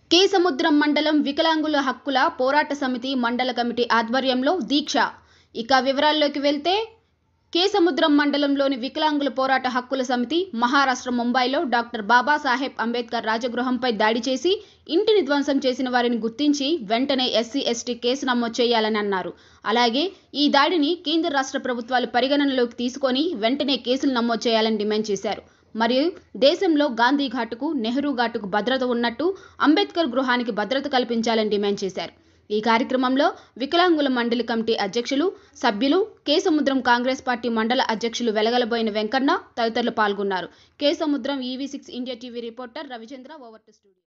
కేసముద్రం మండలం వికలాంగుల హక్కుల పోరాట సమితి మండల కమిటీ ఆధ్వర్యంలో దీక్ష ఇక వివరాల్లోకి వెళ్తే కేసముద్రం మండలంలోని వికలాంగుల పోరాట హక్కుల సమితి మహారాష్ట్ర ముంబైలో డాక్టర్ బాబాసాహెబ్ అంబేద్కర్ రాజగృహంపై దాడి చేసి ఇంటిని ధ్వంసం చేసిన వారిని గుర్తించి వెంటనే ఎస్సీ ఎస్టీ కేసు నమోదు చేయాలని అన్నారు అలాగే ఈ దాడిని కేంద్ర రాష్ట్ర ప్రభుత్వాలు పరిగణనలోకి తీసుకొని వెంటనే కేసులు నమోదు చేయాలని డిమాండ్ చేశారు మరియు దేశంలో గాంధీ ఘాటుకు నెహ్రూ ఘాటుకు భద్రత ఉన్నట్టు అంబేద్కర్ గృహానికి భద్రత కల్పించాలని డిమాండ్ చేశారు ఈ కార్యక్రమంలో వికలాంగుల మండలి కమిటీ అధ్యక్షులు సభ్యులు కేసముద్రం కాంగ్రెస్ పార్టీ మండల అధ్యక్షులు వెలగలబోయిన వెంకన్న తదితరులు పాల్గొన్నారు Kesamudram EV six India TV reporter Ravichandra over to studio